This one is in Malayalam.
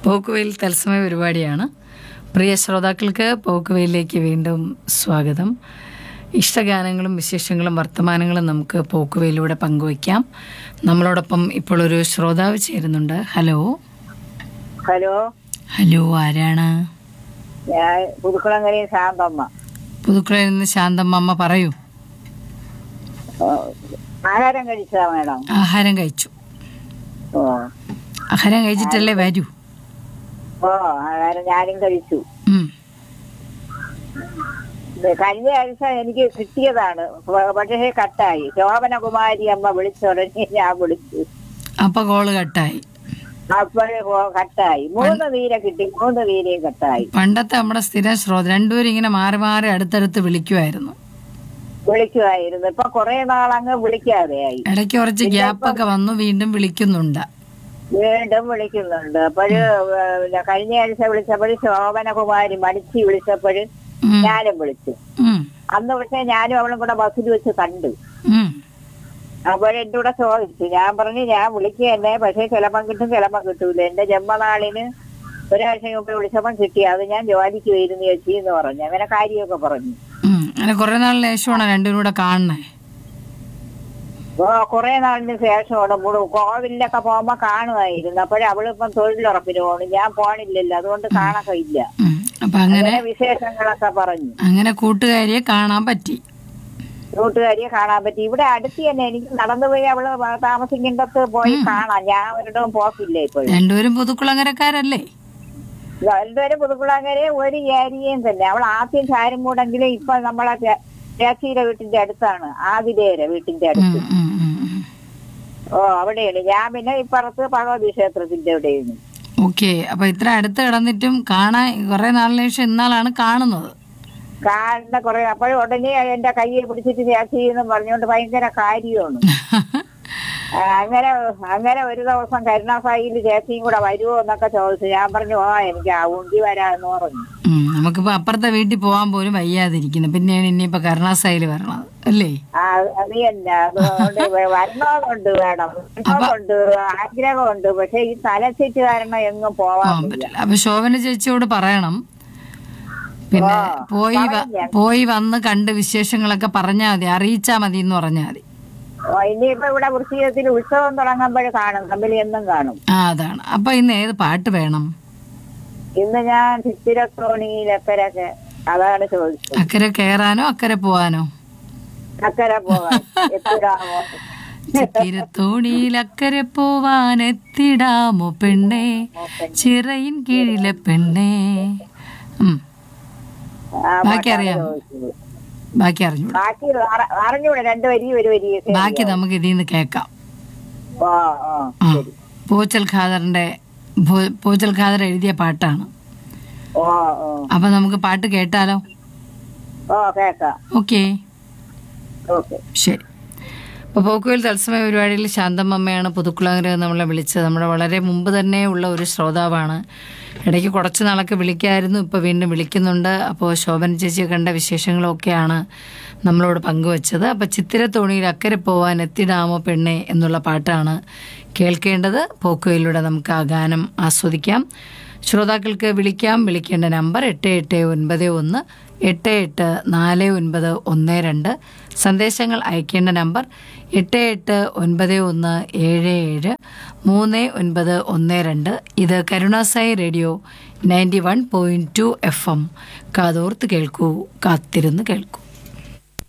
പോക്കുവെയിൽ തത്സമയ പരിപാടിയാണ് പ്രിയ ശ്രോതാക്കൾക്ക് പോക്കുവെയിലേക്ക് വീണ്ടും സ്വാഗതം ഇഷ്ടഗാനങ്ങളും വിശേഷങ്ങളും വർത്തമാനങ്ങളും നമുക്ക് പോക്കുവെയിലൂടെ പങ്കുവയ്ക്കാം നമ്മളോടൊപ്പം ഇപ്പോൾ ഒരു ശ്രോതാവ് ചേരുന്നുണ്ട് ഹലോ ഹലോ ഹലോ ആരാണ് ഞാൻ പുതുക്കുളങ്ങരയും ശാന്തമ്മ പുതുക്കുളയിൽ നിന്ന് ശാന്തമ്മ അമ്മ പറയൂ ഓ, ആഹാരം കഴിച്ചതാ മേഡം ആഹാരം കഴിച്ചു ഓ ആഹാരം കഴിച്ചിട്ടല്ലേ വരൂ ഓ ആഹാരം ഞാനും കഴിച്ചു ഉം. ഇത് കഴിഞ്ഞ ആഴ്ച എനിക്ക് കിട്ടിയതാണ് പ- പക്ഷേ കട്ടായി ശോഭനകുമാരി അമ്മ വിളിച്ച ഉടനെ ഞാൻ വിളിച്ചു അപ്പൊ കോള് കട്ടായി അപ്പോഴേ കട്ടായി മൂന്ന് തീരെ കിട്ടി മൂന്ന് തീരെയും കട്ടായി പണ്ടത്തെ നമ്മുടെ സ്ഥിരം ശ്രോത രണ്ടുപേരും ഇങ്ങനെ മാറി മാറി അടുത്തടുത്ത് വിളിക്കുമായിരുന്നു വിളിക്കുമായിരുന്നു ഇപ്പൊ കുറെ നാളങ്ങ് വിളിക്കാതെയായി ഇടയ്ക്ക് കുറച്ച് ഗ്യാപ്പൊക്കെ വന്നു വീണ്ടും വിളിക്കുന്നുണ്ട് വീണ്ടും വിളിക്കുന്നുണ്ട് അപ്പോഴ് പിന്നെ കഴിഞ്ഞ ആഴ്ച വിളിച്ചപ്പോഴ് ശോഭനകുമാരി മടിച്ചി വിളിച്ചപ്പോഴ് ഉം. ഞാനും വിളിച്ചു ഉം. അന്ന് പക്ഷേ ഞാനും അവളും കൂടെ ബസ്സിൽ വെച്ച് കണ്ടു ഉം. അപ്പോഴെന്റെ കൂടെ ചോദിച്ചു ഞാൻ പറഞ്ഞു ഞാൻ വിളിക്കുക തന്നെ പക്ഷേ ചിലപ്പം കിട്ടും ചിലപ്പം കിട്ടൂല എന്റെ ജന്മനാളിന് ഒരാഴ്ച മുമ്പ് വിളിച്ചപ്പം കിട്ടി അത് ഞാൻ ജോലിക്ക് വരുന്ന ചേച്ചി എന്ന് പറഞ്ഞു അങ്ങനെ കാര്യമൊക്കെ പറഞ്ഞു ഉം. അങ്ങനെ കുറെ നാളിന് ശേഷമാണ് രണ്ടുപേരും കൂടെ കാണണേ ഓ കുറെ നാളിന് ശേഷമാണ് മുഴു കോവിലൊക്കെ പോകുമ്പോ കാണുമായിരുന്നു അപ്പോഴേ അവളിപ്പം തൊഴിലുറപ്പിന് പോണു ഞാൻ പോണില്ലല്ലോ അതുകൊണ്ട് കാണൊക്കെ ഇല്ല ഉം. അപ്പൊ അങ്ങനെ അങ്ങനെ വിശേഷങ്ങളൊക്കെ പറഞ്ഞു അങ്ങനെ കൂട്ടുകാരിയെ കാണാൻ പറ്റി കൂട്ടുകാരിയെ കാണാൻ പറ്റി ഇവിടെ അടുത്ത് തന്നെ എനിക്ക് നടന്നു പോയി അവള് താമസിക്കേണ്ടത് പോയി കാണാം ഞാൻ ഒരിടവും പോക്കില്ല ഇപ്പോഴും രണ്ടുപേരും പുതുക്കുളങ്ങരക്കാരല്ലേ രണ്ടുപേരും പുതുക്കുളങ്ങരെ ഒരു ഏരിയയും തന്നെ അവൾ ആദ്യം ചാരുമൂടെങ്കിലും ഇപ്പൊ നമ്മളെ ചേ- ചേച്ചിയുടെ വീട്ടിന്റെ അടുത്താണ് ആതിരേരെ വീട്ടിന്റെ അടുത്ത് ഉം, ഉം, ഉം, ഉം. ഓ അവിടെയാണ് ഞാൻ പിന്നെ ഇപ്പുറത്ത് ഭഗവതി ക്ഷേത്രത്തിന്റെ അവിടെയാണ് ഓക്കെ അപ്പൊ ഇത്ര അടുത്ത് കിടന്നിട്ടും കാണാൻ കുറെ നാളിന് ശേഷം ഇന്നാളാണ് കാണുന്നത് കാണുന്ന കുറെ അപ്പോഴും ഉടനെ എന്റെ കയ്യിൽ പിടിച്ചിട്ട് ചേച്ചി എന്ന് പറഞ്ഞുകൊണ്ട് ഭയങ്കര കാര്യമാണ് ആ, അങ്ങനെ അങ്ങനെ ഒരു ദിവസം കരുണാസായിയിൽ ചേച്ചിയും കൂടെ വരുമോ എന്നൊക്കെ ചോദിച്ചു ഞാൻ പറഞ്ഞു ഓ എനിക്ക് ആ ഉണ്ടി വരാമെന്ന് പറഞ്ഞു ഉം. നമുക്കിപ്പോ അപ്പുറത്തെ വീട്ടിൽ പോകാൻ പോലും വയ്യാതിരിക്കുന്നു പിന്നെയാണ് ഇനിയിപ്പോ കരുണാസായിൽ വരണത് അല്ലേ ആ അത് തന്നെ അതുകൊണ്ട് വരണമെന്നുണ്ട് വേണം വരണമെന്നുണ്ട് ആഗ്രഹമുണ്ട് പക്ഷെ ഈ തലച്ചിട്ട് കാരണം എങ്ങും പോവാൻ പോകാൻ പറ്റില്ല അപ്പൊ ശോഭന ചേച്ചിയോട് പറയണം പിന്നെ പോയി വ- പോയി വന്ന് കണ്ട് വിശേഷങ്ങളൊക്കെ പറഞ്ഞാൽ മതി അറിയിച്ചാ മതി എന്ന് പറഞ്ഞാൽ മതി ഓ, ഇനിയിപ്പോ ഇവിടെ വൃത്തിയത്തിൽ ഉത്സവം തുടങ്ങുമ്പോൾ കാണും തമ്മിൽ എന്നും കാണും ആ അതാണ് അപ്പൊ ഇന്ന് ഏത് പാട്ട് വേണം ഇന്ന് ഞാൻ ചിത്തിരത്തോണിയിൽ അക്കരൊക്കെ അതാണ് ചോദിച്ചത് അക്കരെ കയറാനോ അക്കരെ പോവാനോ അക്കരെ പോകാൻ എത്തിടാമോ ചിത്തിരത്തോണിയിൽ അക്കരെ പോവാൻ എത്തിടാമോ പെണ്ണേ ചിറയിൻ കീഴിലെ പെണ്ണേ ഉം. ആ ബാക്കി പാട്ടാണ് അറിയാമോ ചോദിച്ചത്. ബാക്കി അറിഞ്ഞൂടാ ബാക്കി അറ- അറിഞ്ഞൂടെ രണ്ട് വരി ഒരു വരിയൊക്കെ ബാക്കി നമുക്ക് ഇതിൽ നിന്ന് കേൾക്കാം ഓ ഓ ആ ശരി പോച്ചൽ ഖാദറിന്റെ ഭോ- പോച്ചൽ ഖാദർ എഴുതിയ പാട്ടാണ് ഓ ഓ അപ്പൊ നമുക്ക് പാട്ട് കേട്ടാലോ ഓ കേക്കാം ഓക്കേ ഓക്കെ ശരി അപ്പോൾ പോക്കുവൽ തത്സമയ പരിപാടിയിൽ ശാന്തമ്മയാണ് പുതുക്കുളങ്ങര നമ്മളെ വിളിച്ചത് നമ്മുടെ വളരെ മുമ്പ് തന്നെ ഉള്ള ഒരു ശ്രോതാവാണ് ഇടയ്ക്ക് കുറച്ച് നാളൊക്കെ വിളിക്കായിരുന്നു ഇപ്പോൾ വീണ്ടും വിളിക്കുന്നുണ്ട് അപ്പോൾ ശോഭന ചേച്ചിയെ കണ്ട വിശേഷങ്ങളൊക്കെയാണ് നമ്മളോട് പങ്കുവച്ചത് അപ്പോൾ ചിത്തിരത്തോണിയിൽ അക്കരെ പോവാൻ എത്തിടാമോ പെണ്ണെ എന്നുള്ള പാട്ടാണ് കേൾക്കേണ്ടത് പോക്കുവയിലൂടെ നമുക്ക് ആ ഗാനം ആസ്വദിക്കാം ശ്രോതാക്കൾക്ക് വിളിക്കാം വിളിക്കേണ്ട നമ്പർ എട്ട് എട്ട് ഒൻപത് ഒന്ന് എട്ട് എട്ട് നാല് ഒൻപത് ഒന്ന് രണ്ട് സന്ദേശങ്ങൾ അയക്കേണ്ട നമ്പർ എട്ട് എട്ട് ഒൻപത് ഒന്ന് ഏഴ് ഏഴ് മൂന്ന് ഒൻപത് ഒന്ന് രണ്ട് ഇത് Karunasai radio ninety one point two F M കാതോർത്ത് കേൾക്കൂ കാത്തിരുന്ന് കേൾക്കൂ